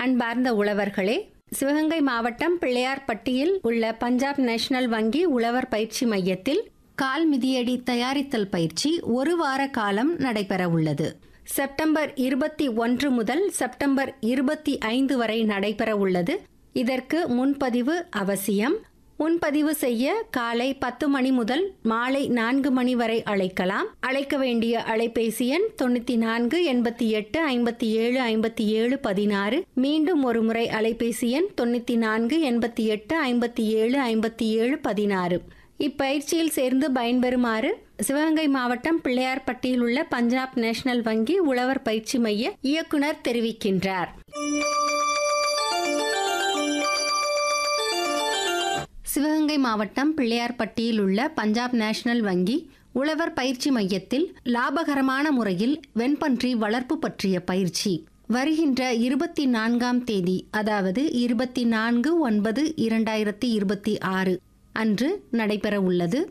அன்பார்ந்த உழவர்களே சிவகங்கை மாவட்டம் பிள்ளையார்பட்டியில் உள்ள பஞ்சாப் நேஷனல் வங்கி உழவர் பயிற்சி மையத்தில் கால் மிதியடி தயாரித்தல் பயிற்சி ஒரு வார காலம் நடைபெற உள்ளது செப்டம்பர் இருபத்தி ஒன்று முதல் செப்டம்பர் இருபத்தி ஐந்து வரை நடைபெற உள்ளது இதற்கு முன்பதிவு அவசியம் முன்பதிவு செய்ய காலை பத்து மணி முதல் மாலை நான்கு மணி வரை அழைக்கலாம் அழைக்க வேண்டிய அலைபேசி எண் தொண்ணூத்தி நான்கு எண்பத்தி எட்டு ஐம்பத்தி ஏழு ஐம்பத்தி ஏழு பதினாறு மீண்டும் ஒரு முறை அலைபேசி எண் தொண்ணூத்தி நான்கு எண்பத்தி எட்டு ஐம்பத்தி ஏழு ஐம்பத்தி ஏழு பதினாறு இப்பயிற்சியில் சேர்ந்து பயன்பெறுமாறு சிவகங்கை மாவட்டம் பிள்ளையார்பட்டியில் உள்ள பஞ்சாப் நேஷனல் வங்கி உழவர் பயிற்சி மைய இயக்குனர் தெரிவிக்கின்றார் சிவகங்கை மாவட்டம் பிள்ளையார்பட்டியில் உள்ள பஞ்சாப் நேஷனல் வங்கி உழவர் பயிற்சி மையத்தில் லாபகரமான முறையில் வெண்பன்றி வளர்ப்பு பற்றிய பயிற்சி வருகின்ற இருபத்தி நான்காம் தேதி அதாவது இருபத்தி நான்கு ஒன்பது இரண்டாயிரத்தி இருபத்தி ஆறு அன்று நடைபெற உள்ளது